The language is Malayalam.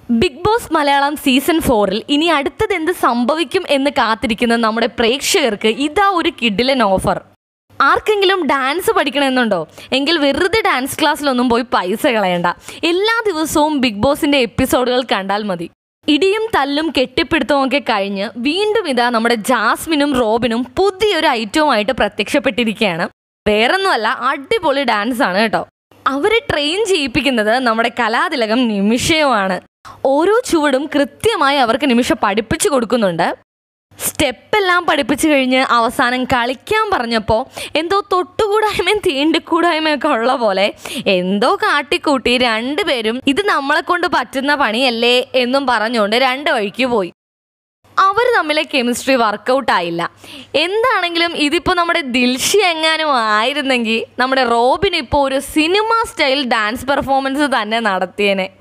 ബിഗ് ബോസ് മലയാളം സീസൺ ഫോറിൽ ഇനി അടുത്തത് എന്ത് സംഭവിക്കും എന്ന് കാത്തിരിക്കുന്ന നമ്മുടെ പ്രേക്ഷകർക്ക് ഇതാ ഒരു കിഡിലൻ ഓഫർ ആർക്കെങ്കിലും ഡാൻസ് പഠിക്കണമെന്നുണ്ടോ എങ്കിൽ വെറുതെ ഡാൻസ് ക്ലാസ്സിലൊന്നും പോയി പൈസ കളയണ്ട എല്ലാ ദിവസവും ബിഗ് ബോസിന്റെ എപ്പിസോഡുകൾ കണ്ടാൽ മതി ഇടിയും തല്ലും കെട്ടിപ്പിടുത്തവും ഒക്കെ കഴിഞ്ഞ് വീണ്ടും ഇതാ നമ്മുടെ ജാസ്മിനും റോബിനും പുതിയൊരു ഐറ്റവുമായിട്ട് പ്രത്യക്ഷപ്പെട്ടിരിക്കുകയാണ് വേറൊന്നുമല്ല അടിപൊളി ഡാൻസ് ആണ് കേട്ടോ അവരെ ട്രെയിൻ ചെയ്യിപ്പിക്കുന്നത് നമ്മുടെ കലാതിലകം നിമിഷയുമാണ് ഓരോ ചുവടും കൃത്യമായി അവർക്ക് നിമിഷ പഠിപ്പിച്ചു കൊടുക്കുന്നുണ്ട് സ്റ്റെപ്പെല്ലാം പഠിപ്പിച്ചു കഴിഞ്ഞ് അവസാനം കളിക്കാൻ പറഞ്ഞപ്പോൾ എന്തോ തൊട്ടുകൂടായ്മയും തീണ്ടിക്കൂടായ്മയൊക്കെ ഉള്ള പോലെ എന്തോ കാട്ടിക്കൂട്ടി രണ്ടുപേരും ഇത് നമ്മളെ കൊണ്ട് പറ്റുന്ന പണിയല്ലേ എന്നും പറഞ്ഞുകൊണ്ട് രണ്ട് വഴിക്ക് പോയി അവർ തമ്മിലെ കെമിസ്ട്രി വർക്കൗട്ട് ആയില്ല എന്താണെങ്കിലും ഇതിപ്പോൾ നമ്മുടെ ദിൽഷി എങ്ങാനും ആയിരുന്നെങ്കിൽ നമ്മുടെ റോബിൻ ഇപ്പോൾ ഒരു സിനിമ സ്റ്റൈൽ ഡാൻസ് പെർഫോമൻസ് തന്നെ നടത്തിയേനെ